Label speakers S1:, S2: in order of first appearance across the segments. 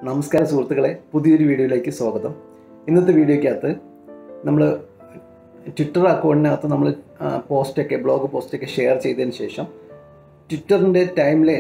S1: നമസ്കാരം സുഹൃത്തുക്കളെ പുതിയൊരു വീഡിയോയിലേക്ക് സ്വാഗതം ഇന്നത്തെ വീഡിയോയ്ക്കകത്ത് നമ്മൾ ട്വിറ്റർ അക്കൗണ്ടിനകത്ത് നമ്മൾ പോസ്റ്റൊക്കെ ബ്ലോഗ് പോസ്റ്റൊക്കെ ഷെയർ ചെയ്തതിന് ശേഷം ട്വിറ്ററിൻ്റെ ടൈം ലൈൻ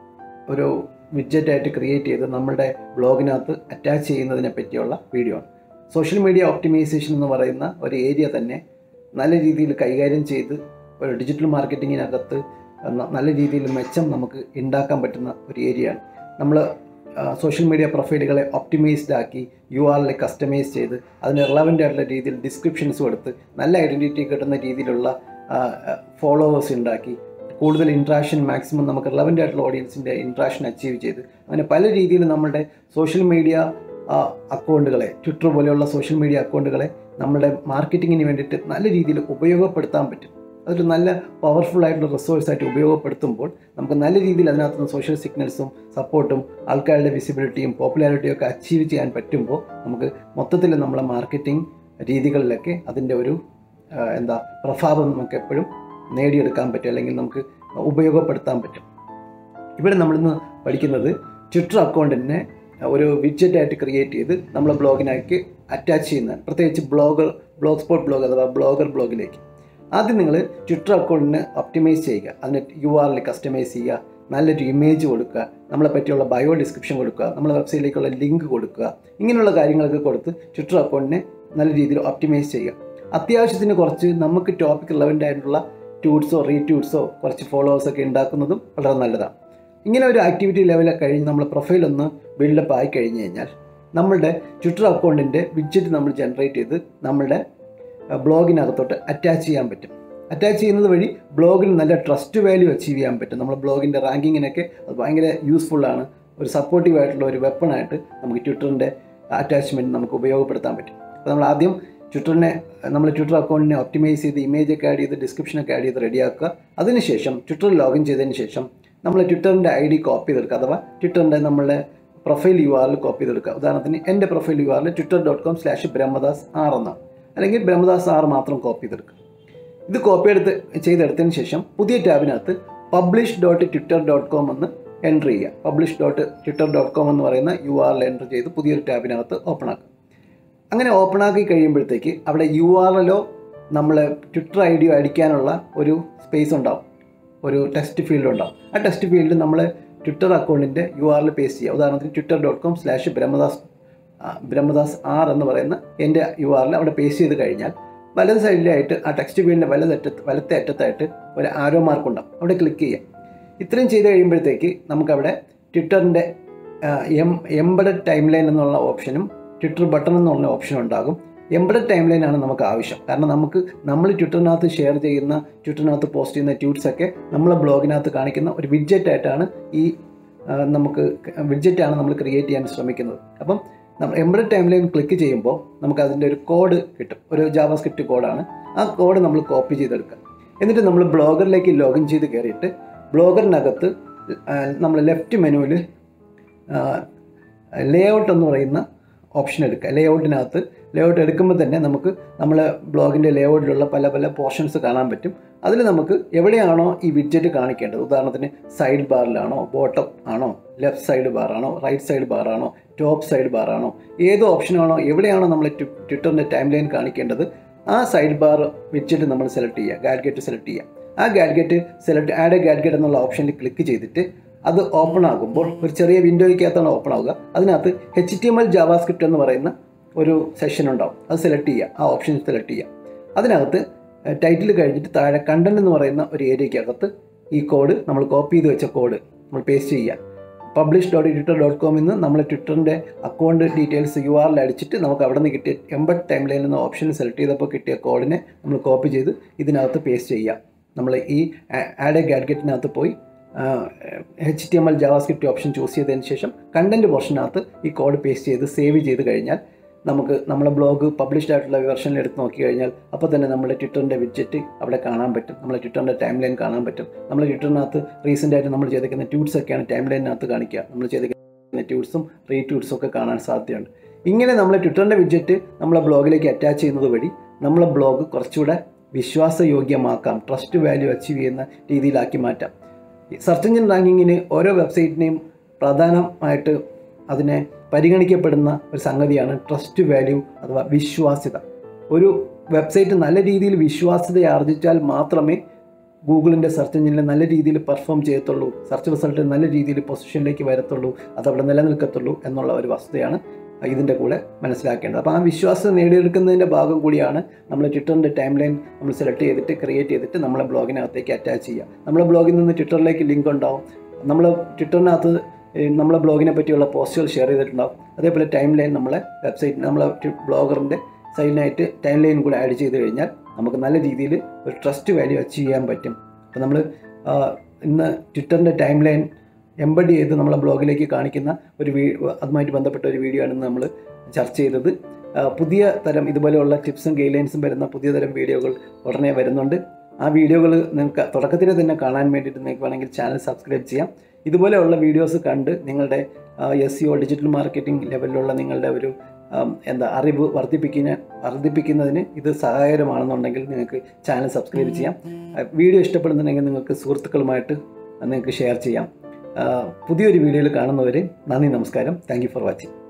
S1: ഒരു വിഡ്ജറ്റായിട്ട് ക്രിയേറ്റ് ചെയ്ത് നമ്മളുടെ ബ്ലോഗിനകത്ത് അറ്റാച്ച് ചെയ്യുന്നതിനെ പറ്റിയുള്ള വീഡിയോ ആണ് സോഷ്യൽ മീഡിയ ഓപ്റ്റിമൈസേഷൻ എന്ന് പറയുന്ന ഒരു ഏരിയ തന്നെ നല്ല രീതിയിൽ കൈകാര്യം ചെയ്ത് ഒരു ഡിജിറ്റൽ മാർക്കറ്റിങ്ങിനകത്ത് ന- നല്ല രീതിയിൽ മെച്ചം നമുക്ക് ഉണ്ടാക്കാൻ പറ്റുന്ന ഒരു ഏരിയയാണ് നമ്മൾ സോഷ്യൽ മീഡിയ പ്രൊഫൈലുകളെ ഒപ്റ്റിമൈസ്ഡ് ആക്കി യു ആറിലെ കസ്റ്റമൈസ് ചെയ്ത് അതിന് റിലവൻ്റ് ആയിട്ടുള്ള രീതിയിൽ ഡിസ്ക്രിപ്ഷൻസ് കൊടുത്ത് നല്ല ഐഡൻറ്റിറ്റി കിട്ടുന്ന രീതിയിലുള്ള ഫോളോവേഴ്സ് ഉണ്ടാക്കി കൂടുതൽ ഇൻട്രാക്ഷൻ മാക്സിമം നമുക്ക് റിലവൻ്റ് ആയിട്ടുള്ള ഓഡിയൻസിൻ്റെ ഇൻട്രാക്ഷൻ അച്ചീവ് ചെയ്ത് അങ്ങനെ പല രീതിയിൽ നമ്മളുടെ സോഷ്യൽ മീഡിയ അക്കൗണ്ടുകളെ ട്വിറ്റർ പോലെയുള്ള സോഷ്യൽ മീഡിയ അക്കൗണ്ടുകളെ നമ്മുടെ മാർക്കറ്റിങ്ങിന് വേണ്ടിയിട്ട് നല്ല രീതിയിൽ ഉപയോഗപ്പെടുത്താൻ പറ്റും അതൊരു നല്ല പവർഫുൾ ആയിട്ടുള്ള റിസോഴ്സ് ആയിട്ട് ഉപയോഗപ്പെടുത്തുമ്പോൾ നമുക്ക് നല്ല രീതിയിൽ അതിനകത്ത് നിന്ന് സോഷ്യൽ സിഗ്നൽസും സപ്പോർട്ടും ആൾക്കാരുടെ വിസിബിലിറ്റിയും പോപ്പുലാരിറ്റിയും ഒക്കെ അച്ചീവ് ചെയ്യാൻ പറ്റുമ്പോൾ നമുക്ക് മൊത്തത്തിൽ നമ്മളെ മാർക്കറ്റിംഗ് രീതികളിലൊക്കെ അതിൻ്റെ ഒരു ആ, എന്താ പ്രഭാവം നമുക്ക് എപ്പോഴും നേടിയെടുക്കാൻ പറ്റും അല്ലെങ്കിൽ നമുക്ക് ഉപയോഗപ്പെടുത്താൻ പറ്റും ഇവിടെ നമ്മളിന്ന് പഠിക്കുന്നത് ട്വിറ്റർ അക്കൗണ്ടിനെ ഒരു വിഡ്ജറ്റായിട്ട് ക്രിയേറ്റ് ചെയ്ത് നമ്മളെ ബ്ലോഗിനാക്കി അറ്റാച്ച് ചെയ്യുന്നതാണ് പ്രത്യേകിച്ച് ബ്ലോഗർ ബ്ലോഗ് സ്പോട്ട് ബ്ലോഗ് അഥവാ ബ്ലോഗർ ബ്ലോഗിലേക്ക് ആദ്യം നിങ്ങൾ ട്വിറ്റർ അക്കൗണ്ടിന് ഒപ്റ്റിമൈസ് ചെയ്യുക അതിന് യു ആറിൽ കസ്റ്റമൈസ് ചെയ്യുക നല്ലൊരു ഇമേജ് കൊടുക്കുക നമ്മളെ പറ്റിയുള്ള ബയോ ഡിസ്ക്രിപ്ഷൻ കൊടുക്കുക നമ്മളെ വെബ്സൈറ്റിലേക്കുള്ള ലിങ്ക് കൊടുക്കുക ഇങ്ങനെയുള്ള കാര്യങ്ങളൊക്കെ കൊടുത്ത് ട്വിറ്റർ അക്കൗണ്ടിനെ നല്ല രീതിയിൽ ഒപ്റ്റിമൈസ് ചെയ്യുക അത്യാവശ്യത്തിന് കുറച്ച് നമുക്ക് ടോപ്പിക് റിലവൻ്റ് ആയിട്ടുള്ള ട്യൂട്ട്സോ റീട്യൂട്ട്സോ കുറച്ച് ഫോളോവേഴ്സൊക്കെ ഉണ്ടാക്കുന്നതും വളരെ നല്ലതാണ് ഇങ്ങനെ ഒരു ആക്ടിവിറ്റി ലെവലൊക്കെ കഴിഞ്ഞ് നമ്മൾ പ്രൊഫൈൽ ഒന്ന് ബിൽഡപ്പ് ആയി കഴിഞ്ഞ് കഴിഞ്ഞാൽ നമ്മളുടെ ട്വിറ്റർ അക്കൗണ്ടിൻ്റെ വിഡ്ജറ്റ് നമ്മൾ ജനറേറ്റ് ചെയ്ത് നമ്മളുടെ ബ്ലോഗിനകത്തോട്ട് അറ്റാച്ച് ചെയ്യാൻ പറ്റും അറ്റാച്ച് ചെയ്യുന്നത് വഴി ബ്ലോഗിന് നല്ല ട്രസ്റ്റ് വാല്യൂ അച്ചീവ് ചെയ്യാൻ പറ്റും നമ്മുടെ ബ്ലോഗിൻ്റെ റാങ്കിങ്ങിനൊക്കെ അത് ഭയങ്കര യൂസ്ഫുള്ളാണ് ഒരു സപ്പോർട്ടീവ് ആയിട്ടുള്ള ഒരു വെപ്പണായിട്ട് നമുക്ക് ട്വിറ്ററിൻ്റെ അറ്റാച്ച്മെൻറ്റ് നമുക്ക് ഉപയോഗപ്പെടുത്താൻ പറ്റും അപ്പോൾ നമ്മൾ ആദ്യം ട്വിറ്ററിനെ നമ്മൾ ട്വിറ്റർ അക്കൗണ്ടിനെ ഒപ്റ്റിമൈസ് ചെയ്ത് ഇമേജ് ഒക്കെ ആഡ് ചെയ്ത് ഡിസ്ക്രിപ്ഷനൊക്കെ ആഡ് ചെയ്ത് റെഡിയാക്കുക അതിനുശേഷം ട്വിറ്റർ ലോഗിൻ ചെയ്തതിന് ശേഷം നമ്മൾ ട്വിറ്ററിൻ്റെ ഐ ഡി കോപ്പി ചെയ്തെടുക്കുക അഥവാ ട്വിറ്ററിൻ്റെ നമ്മളുടെ പ്രൊഫൈൽ യു ആറിൽ കോപ്പി ചെയ്തെടുക്കുക ഉദാഹരണത്തിന് എൻ്റെ പ്രൊഫൈൽ യു ആറിൽ Twitter dot com slash Brahmadas R എന്നാണ് അല്ലെങ്കിൽ ബ്രഹ്മദാസ് ആർ മാത്രം കോപ്പി ചെയ്തെടുക്കുക ഇത് കോപ്പി എടുത്ത് ചെയ്തെടുത്തതിന് ശേഷം പുതിയ ടാബിനകത്ത് publish dot Twitter dot com എന്ന് എൻ്റർ ചെയ്യുക publish dot Twitter dot com എന്ന് പറയുന്ന യു ആറിൽ എൻ്റർ ചെയ്ത് പുതിയൊരു ടാബിനകത്ത് ഓപ്പൺ ആക്കുക അങ്ങനെ ഓപ്പൺ ആക്കി കഴിയുമ്പോഴത്തേക്ക് അവിടെ യു ആർ എല്ലോ നമ്മളെ ട്വിറ്റർ ഐ ഡിയോ അടിക്കാനുള്ള ഒരു സ്പേസ് ഉണ്ടാവും ഒരു ടെസ്റ്റ് ഫീൽഡ് ഉണ്ടാവും ആ ടെസ്റ്റ് ഫീൽഡ് നമ്മൾ ട്വിറ്റർ അക്കൗണ്ടിൻ്റെ യു ആറിൽ പേസ്റ്റ് ചെയ്യുക ഉദാഹരണത്തിന് Twitter dot com slash Brahmadas ആ, ബ്രഹ്മദാസ് ആർ എന്ന് പറയുന്ന എൻ്റെ യു ആറിൽ അവിടെ പേസ്റ്റ് ചെയ്ത് കഴിഞ്ഞാൽ വലത് സൈഡിലായിട്ട് ആ ടെക്സ്റ്റ് ഫീൽഡിൻ്റെ വലതറ്റത്ത് വലത്തെ അറ്റത്തായിട്ട് ഒരു ആരോ മാർക്ക് ഉണ്ടാവും അവിടെ ക്ലിക്ക് ചെയ്യാം ഇത്രയും ചെയ്ത് കഴിയുമ്പോഴത്തേക്ക് നമുക്കവിടെ ട്വിറ്ററിൻ്റെ എം എംബഡഡ് ടൈം ലൈൻ എന്നുള്ള ഓപ്ഷനും ട്വിറ്റർ ബട്ടൺ എന്നുള്ള ഓപ്ഷനും ഉണ്ടാകും എംബഡഡ് ടൈം ലൈൻ ആണ് നമുക്ക് ആവശ്യം കാരണം നമുക്ക് നമ്മൾ ട്വിറ്ററിനകത്ത് ഷെയർ ചെയ്യുന്ന ട്വിറ്ററിനകത്ത് പോസ്റ്റ് ചെയ്യുന്ന ട്വീറ്റ്സ് ഒക്കെ നമ്മളെ ബ്ലോഗിനകത്ത് കാണിക്കുന്ന ഒരു വിഡ്ജറ്റ് ആയിട്ടാണ് ഈ ആ, നമുക്ക് വിഡ്ജറ്റാണ് നമ്മൾ ക്രിയേറ്റ് ചെയ്യാൻ ശ്രമിക്കുന്നത് അപ്പം നമ്മൾ എംബഡഡ് ടൈം ലൈൻ ക്ലിക്ക് ചെയ്യുമ്പോൾ നമുക്ക് അതിൻ്റെ ഒരു കോഡ് കിട്ടും ഒരു ജാവാസ്ക്രിപ്റ്റ് കോഡാണ് ആ കോഡ് നമ്മൾ കോപ്പി ചെയ്തെടുക്കുക എന്നിട്ട് നമ്മൾ ബ്ലോഗറിലേക്ക് ലോഗിൻ ചെയ്ത് കയറിയിട്ട് ബ്ലോഗറിനകത്ത് നമ്മൾ ലെഫ്റ്റ് മെനുവിൽ ലേ ഔട്ട് എന്ന് പറയുന്ന ഓപ്ഷൻ എടുക്കുക ലേ ഔട്ടിനകത്ത് ലേ ഔട്ട് എടുക്കുമ്പോൾ തന്നെ നമുക്ക് നമ്മളെ ബ്ലോഗിൻ്റെ ലേ ഔട്ടിലുള്ള പല പല പോർഷൻസ് കാണാൻ പറ്റും അതിൽ നമുക്ക് എവിടെയാണോ ഈ വിഡ്ജറ്റ് കാണിക്കേണ്ടത് ഉദാഹരണത്തിന് സൈഡ് ബാറിലാണോ ബോട്ടം ആണോ ലെഫ്റ്റ് സൈഡ് ബാറാണോ റൈറ്റ് സൈഡ് ബാറാണോ ടോപ്പ് സൈഡ് ബാറാണോ ഏത് ഓപ്ഷനാണോ എവിടെയാണോ നമ്മൾ ട്വിറ്ററിൻ്റെ ടൈം ലൈൻ കാണിക്കേണ്ടത് ആ സൈഡ് ബാർ വിഡ്ജറ്റ് നമ്മൾ സെലക്ട് ചെയ്യുക ഗാഡ്ഗറ്റ് സെലക്ട് ചെയ്യുക ആ ഗാഡ്ഗറ്റ് സെലക്ട് ആഡ് ഗാഡ്ഗറ്റ് എന്നുള്ള ഓപ്ഷനിൽ ക്ലിക്ക് ചെയ്തിട്ട് അത് ഓപ്പൺ ആകുമ്പോൾ ഒരു ചെറിയ വിൻഡോയ്ക്കകത്താണ് ഓപ്പൺ ആവുക അതിനകത്ത് H T M L JavaScript എന്ന് പറയുന്ന ഒരു സെഷൻ ഉണ്ടാവും അത് സെലക്ട് ചെയ്യുക ആ ഓപ്ഷൻ സെലക്ട് ചെയ്യുക അതിനകത്ത് ടൈറ്റിൽ കഴിഞ്ഞിട്ട് താഴെ കണ്ടന്റ് എന്ന് പറയുന്ന ഒരു ഏരിയക്കകത്ത് ഈ കോഡ് നമ്മൾ കോപ്പി ചെയ്ത് വെച്ച കോഡ് നമ്മൾ പേസ്റ്റ് ചെയ്യുക പബ്ലിഷ് ഡോട്ട് ട്വിറ്റർ ഡോട്ട് കോമിൽ നിന്ന് നമ്മൾ ട്വിറ്ററിൻ്റെ അക്കൗണ്ട് ഡീറ്റെയിൽസ് യു ആറിൽ അടിച്ചിട്ട് നമുക്ക് അവിടെ നിന്ന് കിട്ടിയ എംബഡ് ടൈം ലൈൻ എന്ന ഓപ്ഷൻ സെലക്ട് ചെയ്തപ്പോൾ കിട്ടിയ കോഡിനെ നമ്മൾ കോപ്പി ചെയ്ത് ഇതിനകത്ത് പേസ്റ്റ് ചെയ്യുക നമ്മൾ ഈ ആഡ് എ ഗാഡ്ഗറ്റിനകത്ത് പോയി H T M L JavaScript option choose ചെയ്തതിന് ശേഷം കണ്ടൻറ്റ് പോർഷനകത്ത് ഈ കോഡ് പേസ്റ്റ് ചെയ്ത് സേവ് ചെയ്ത് കഴിഞ്ഞാൽ നമുക്ക് നമ്മളെ ബ്ലോഗ് പബ്ലിഷ്ഡ് ആയിട്ടുള്ള വെർഷനിൽ എടുത്ത് നോക്കി കഴിഞ്ഞാൽ അപ്പോൾ തന്നെ നമ്മുടെ ട്വിറ്ററിൻ്റെ വിഡ്ജറ്റ് അവിടെ കാണാൻ പറ്റും നമ്മുടെ ട്വിറ്ററിൻ്റെ ടൈം ലൈൻ കാണാൻ പറ്റും നമ്മൾ ട്വിറ്ററിനകത്ത് റീസെൻ്റ് ആയിട്ട് നമ്മൾ ചെയ്തിരിക്കുന്ന ട്യൂട്ട്സ് ഒക്കെയാണ് ടൈം ലൈനിനകത്ത് കാണിക്കുക നമ്മൾ ചെയ്തിരിക്കുന്ന ട്യൂട്ട്സും റീട്യൂട്ട്സും ഒക്കെ കാണാൻ സാധ്യതയുണ്ട് ഇങ്ങനെ നമ്മൾ ട്വിറ്ററിൻ്റെ വിഡ്ജറ്റ് നമ്മളെ ബ്ലോഗിലേക്ക് അറ്റാച്ച് ചെയ്യുന്നത് വഴി നമ്മളെ ബ്ലോഗ് കുറച്ചുകൂടെ വിശ്വാസയോഗ്യമാക്കാം ട്രസ്റ്റ് വാല്യൂ അച്ചീവ് ചെയ്യുന്ന രീതിയിലാക്കി മാറ്റാം സെർച്ച് എഞ്ചിൻ റാങ്കിങ്ങിന് ഓരോ വെബ്സൈറ്റിനെയും പ്രധാനമായിട്ട് അതിനെ പരിഗണിക്കപ്പെടുന്ന ഒരു സംഗതിയാണ് ട്രസ്റ്റ് വാല്യൂ അഥവാ വിശ്വാസ്യത ഒരു വെബ്സൈറ്റ് നല്ല രീതിയിൽ വിശ്വാസ്യത ആർജിച്ചാൽ മാത്രമേ ഗൂഗിളിൻ്റെ സെർച്ച് എഞ്ചിനിൽ നല്ല രീതിയിൽ പെർഫോം ചെയ്യത്തുള്ളൂ സെർച്ച് റിസൾട്ട് നല്ല രീതിയിൽ പൊസിഷനിലേക്ക് വരത്തുള്ളൂ അതവിടെ നിലനിൽക്കത്തുള്ളൂ എന്നുള്ള ഒരു വസ്തുതയാണ് ഇതിൻ്റെ കൂടെ മനസ്സിലാക്കേണ്ടത് അപ്പോൾ ആ വിശ്വാസം നേടിയെടുക്കുന്നതിൻ്റെ ഭാഗം കൂടിയാണ് നമ്മൾ ട്വിറ്ററിൻ്റെ ടൈം ലൈൻ നമ്മൾ സെലക്ട് ചെയ്തിട്ട് ക്രിയേറ്റ് ചെയ്തിട്ട് നമ്മളെ ബ്ലോഗിനകത്തേക്ക് അറ്റാച്ച് ചെയ്യുക നമ്മളെ ബ്ലോഗിൽ നിന്ന് ട്വിറ്ററിലേക്ക് ലിങ്ക് ഉണ്ടാവും നമ്മൾ ട്വിറ്ററിനകത്ത് ഈ നമ്മളെ ബ്ലോഗിനെ പറ്റിയുള്ള പോസ്റ്റുകൾ ഷെയർ ചെയ്തിട്ടുണ്ടാവും അതേപോലെ ടൈം ലൈൻ നമ്മളെ വെബ്സൈറ്റ് നമ്മളെ ബ്ലോഗറിൻ്റെ സൈഡിനായിട്ട് ടൈം ലൈൻ കൂടെ ആഡ് ചെയ്ത് കഴിഞ്ഞാൽ നമുക്ക് നല്ല രീതിയിൽ ഒരു ട്രസ്റ്റ് വാല്യൂ അച്ചീവ് ചെയ്യാൻ പറ്റും അപ്പോൾ നമ്മൾ ഇന്ന് ട്വിറ്ററിൻ്റെ ടൈം ലൈൻ എംബഡ് ചെയ്ത് നമ്മളെ ബ്ലോഗിലേക്ക് കാണിക്കുന്ന ഒരു വീ അതുമായിട്ട് ബന്ധപ്പെട്ട ഒരു വീഡിയോ ആണ് നമ്മൾ ചർച്ച ചെയ്തത് ആ, പുതിയ തരം ഇതുപോലെയുള്ള ടിപ്സും ഗൈഡ്ലൈൻസും വരുന്ന പുതിയ തരം വീഡിയോകൾ ഉടനെ വരുന്നുണ്ട് ആ വീഡിയോകൾ നിങ്ങൾക്ക് തുടക്കത്തിൽ തന്നെ കാണാൻ വേണ്ടിയിട്ട് നിങ്ങൾക്ക് വേണമെങ്കിൽ ചാനൽ സബ്സ്ക്രൈബ് ചെയ്യാം ഇതുപോലെയുള്ള വീഡിയോസ് കണ്ട് നിങ്ങളുടെ എസ് സിഒ ഡിജിറ്റൽ മാർക്കറ്റിംഗ് ലെവലിലുള്ള നിങ്ങളുടെ ഒരു ആം, എന്താ അറിവ് വർദ്ധിപ്പിക്കുന്ന വർദ്ധിപ്പിക്കുന്നതിന് ഇത് സഹായകരമാണെന്നുണ്ടെങ്കിൽ നിങ്ങൾക്ക് ചാനൽ സബ്സ്ക്രൈബ് ചെയ്യാം ആ, വീഡിയോ ഇഷ്ടപ്പെടുന്നുണ്ടെങ്കിൽ നിങ്ങൾക്ക് സുഹൃത്തുക്കളുമായിട്ട് നിങ്ങൾക്ക് ഷെയർ ചെയ്യാം ആ, പുതിയൊരു വീഡിയോയിൽ കാണുന്നവരെ നന്ദി നമസ്കാരം താങ്ക് യു ഫോർ വാച്ചിങ്